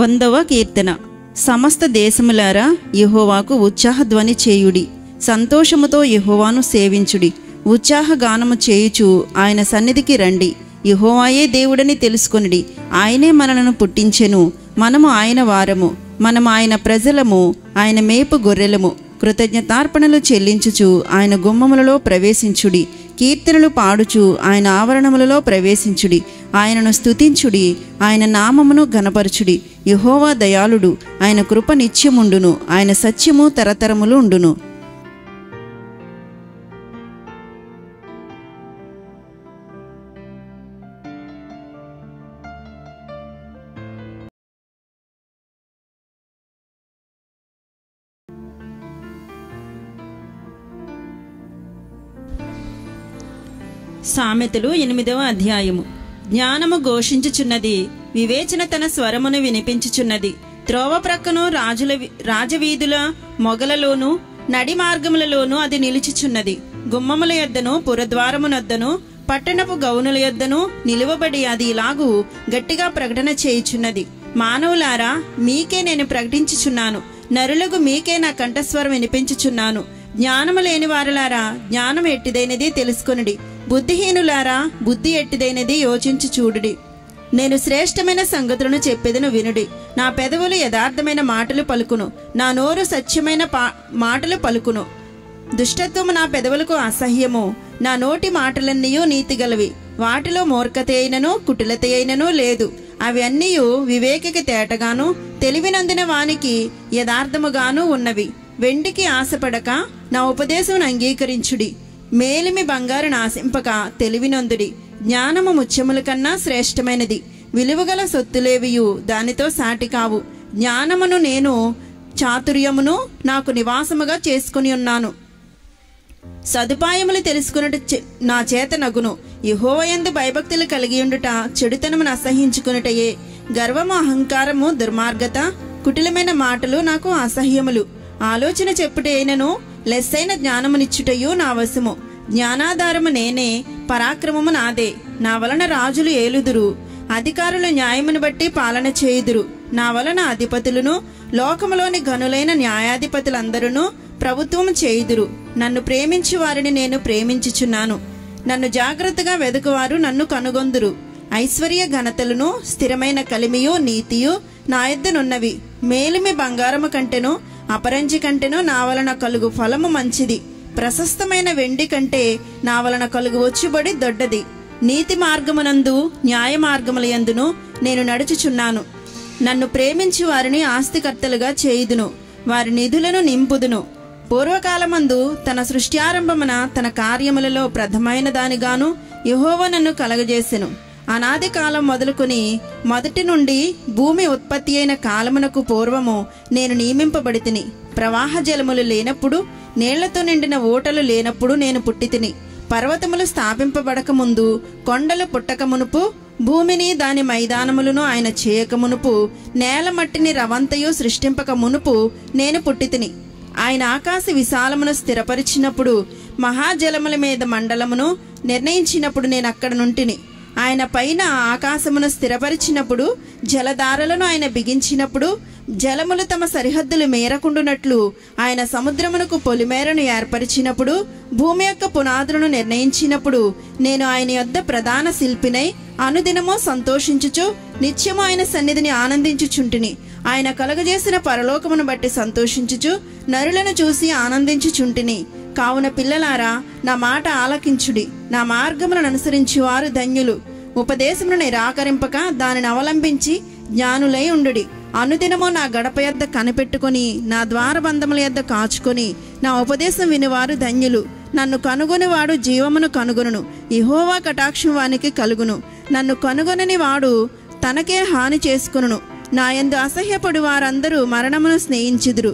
వందవ కీర్తన సమస్త దేశములారా యెహోవాకు ఉత్సాహధ్వని చేయుడి సంతోషముతో యెహోవాను సేవించుడి ఉత్సాహగానము చేయుచు ఆయన సన్నిధికి రండి యెహోవాయే దేవుడని తెలుసుకొనిడి ఆయనే మనలను పుట్టించెను మనము ఆయన వారము మనము ఆయన ప్రజలము ఆయన మేపు గొర్రెలము కృతజ్ఞతార్పణలు చెల్లించుచు ఆయన గుమ్మములలో ప్రవేశించుడి కీర్తనలు పాడుచు ఆయన ఆవరణములలో ప్రవేశించుడి ఆయనను స్తుతించుడి ఆయన నామమును ఘనపరచుడి యెహోవా దయాళుడు ఆయన కృప నిత్యముండును ఆయన సత్యము తరతరములు ఉండును సామెతలు ఎనిమిదవ అధ్యాయము జ్ఞానము ఘోషించుచున్నది వివేచన తన స్వరమును వినిపించుచున్నది త్రోవ ప్రక్కను రాజుల వి- రాజవీధుల మొగలలోను నడి మార్గములలోను అది నిలుచుచున్నది గుమ్మముల యొద్దను పురద్వారమునొద్దను పట్టణపు గౌనుల యొద్దను నిలువబడి అది ఇలాగు గట్టిగా ప్రకటన చేయుచున్నది మానవులారా మీకే నేను ప్రకటించుచున్నాను నరులకు మీకే నా కంఠస్వరం వినిపించుచున్నాను జ్ఞానము లేని వారులారా జ్ఞానం ఎట్టిదైనది తెలుసుకొనుడి బుద్ధిహీనులారా బుద్ధి ఎట్టిదైనది యోచించి చూడుడి నేను శ్రేష్టమైన సంగతులను చెప్పేదను వినుడి నా పెదవులు యథార్థమైన మాటలు పలుకును నా నోరు సత్యమైన పా- మాటలు పలుకును దుష్టత్వము నా పెదవులకు అసహ్యము నా నోటి మాటలన్నీయూ నీతిగలవి వాటిలో మూర్ఖత అయినను కుటిలత అయినను లేదు అవి అన్నీయు వివేకికి తేటగాను తెలివినందిన వానికి యథార్థముగాను ఉన్నవి వెండికి ఆశపడక నా ఉపదేశమును అంగీకరించుడి మేలిమి బంగారు నాశింపక తెలివినందుడి జ్ఞానము ముత్యముల కన్నా శ్రేష్టమైనది విలువగల సొత్తులేవియు దానితో సాటి కావు జ్ఞానమును నేను చాతుర్యమును నాకు నివాసముగా చేసుకుని ఉన్నాను సదుపాయములు తెలుసుకున్నట్టు చె- నా చేత నగును యహోవయందు భయభక్తులు కలిగి ఉండుట చెడుతనమును అసహించుకునుటయే గర్వము అహంకారము దుర్మార్గత కుటిలమైన మాటలు నాకు అసహ్యములు ఆలోచన చెప్పుటైనను లెస్సైన జ్ఞానమునిచ్చుటయు నా వశము జ్ఞానాధారము నేనే పరాక్రమము నాదే నా వలన రాజులు ఏలుదురు అధికారులు న్యాయమును బట్టి పాలన చేయుదురు నా వలన అధిపతులను లోకములోని గనులైన న్యాయాధిపతులందరూ ప్రభుత్వం చేయుదురు నన్ను ప్రేమించు వారిని నేను ప్రేమించుచున్నాను నన్ను జాగ్రత్తగా వెదుకువారు నన్ను కనుగొందురు ఐశ్వర్య ఘనతలను స్థిరమైన కలిమియు నీతియు నా యొద్దనున్నవి మేలిమి బంగారము కంటెను అపరంజి కంటెను నా వలన కలుగు ఫలము మంచిది ప్రశస్తమైన వెండి కంటే నా వలన కలుగు వచ్చుబడి దొడ్డది నీతి మార్గమునందు న్యాయ మార్గములయందును నేను నడుచుచున్నాను నన్ను ప్రేమించి వారిని ఆస్తికర్తలుగా చేయుదును వారి నిధులను నింపుదును పూర్వకాలమందు తన సృష్ట్యారంభమున తన కార్యములలో ప్రథమైన దానిగాను యెహోవా నన్ను కలగజేసెను అనాది కాలం మొదలుకొని మొదటి నుండి భూమి ఉత్పత్తి అయిన కాలమునకు పూర్వము నేను నియమింపబడితిని ప్రవాహ జలములు లేనప్పుడు నీళ్లతో నిండిన ఊటలు లేనప్పుడు నేను పుట్టితిని పర్వతములు స్థాపింపబడక ముందు కొండలు పుట్టక మునుపు భూమిని దాని మైదానములను ఆయన చేయక మునుపు నేల మట్టిని రవంతయు సృష్టింపక మునుపు నేను పుట్టితిని ఆయన ఆకాశ విశాలమును స్థిరపరిచినప్పుడు మహాజలముల మీద మండలమును నిర్ణయించినప్పుడు నేను అక్కడ నుంటిని ఆయన పైన ఆకాశమును స్థిరపరిచినప్పుడు జలధారలను ఆయన బిగించినప్పుడు జలములు తమ సరిహద్దులు మేరకుండునట్లు ఆయన సముద్రమునకు పొలిమేరను ఏర్పరిచినప్పుడు భూమి యొక్క పునాదులను నిర్ణయించినప్పుడు నేను ఆయన యొద్ద ప్రధాన శిల్పినై అనుదినము సంతోషించుచు నిత్యము ఆయన సన్నిధిని ఆనందించుచుంటిని ఆయన కలగజేసిన పరలోకమును బట్టి సంతోషించుచు నరులను చూసి ఆనందించుచుంటిని కావున పిల్లలారా నా మాట ఆలకించుడి నా మార్గములను అనుసరించి వారు ధన్యులు ఉపదేశమును నిరాకరింపక దానిని అవలంబించి జ్ఞానులై ఉండుడి అనుదినము నా గడప యొద్ద కనిపెట్టుకొని నా ద్వారబంధముల యొద్ద కాచుకొని నా ఉపదేశం వినివారు ధన్యులు నన్ను కనుగొనివాడు జీవమును కనుగొనును ఇహోవా కటాక్షం వానికి కలుగును నన్ను కనుగొనని వాడు తనకే హాని చేసుకొనును నా యందు అసహ్యపడు వారందరూ మరణమును స్నేహించుదురు